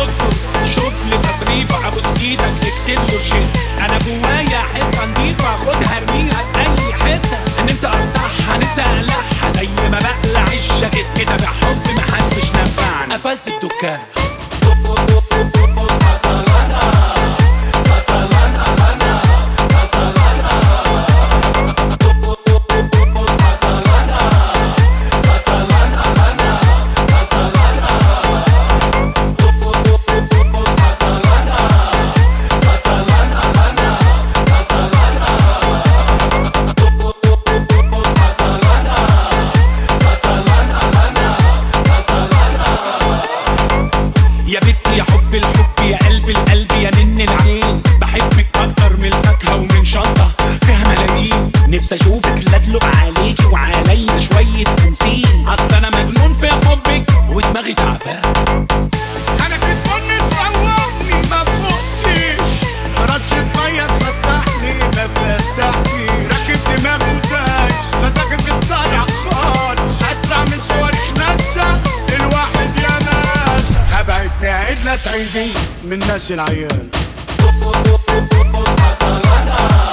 دكتور شوف لي تصريفة ابوس ايدك اكتب له شيء انا جوايا حته نضيفه خدها ارميها في اي حته نفسي اقطعها نفسي اقلعها زي ما بقلع الجاكيت كده بحب محدش نفعني قفلت الدكان يا بنت يا حب الحب يا قلب القلب يا نن العين بحبك اكتر من الفاكهه ومن شنطه فيها ملايين نفسي اشوفك لا ادلق عليكي وعليا شويه تنسين اصل انا مجنون في حبك ودماغي تعبان انا في الفن تصورني ما فوقتش رشة مية تفتحني ما فتحني راكب دماغ ودايس مزاجي في الطالع خالص اسرع من صواريخ نفسه الواحد يا ناس هبعد بعيد لا تعيدي من الناس العيان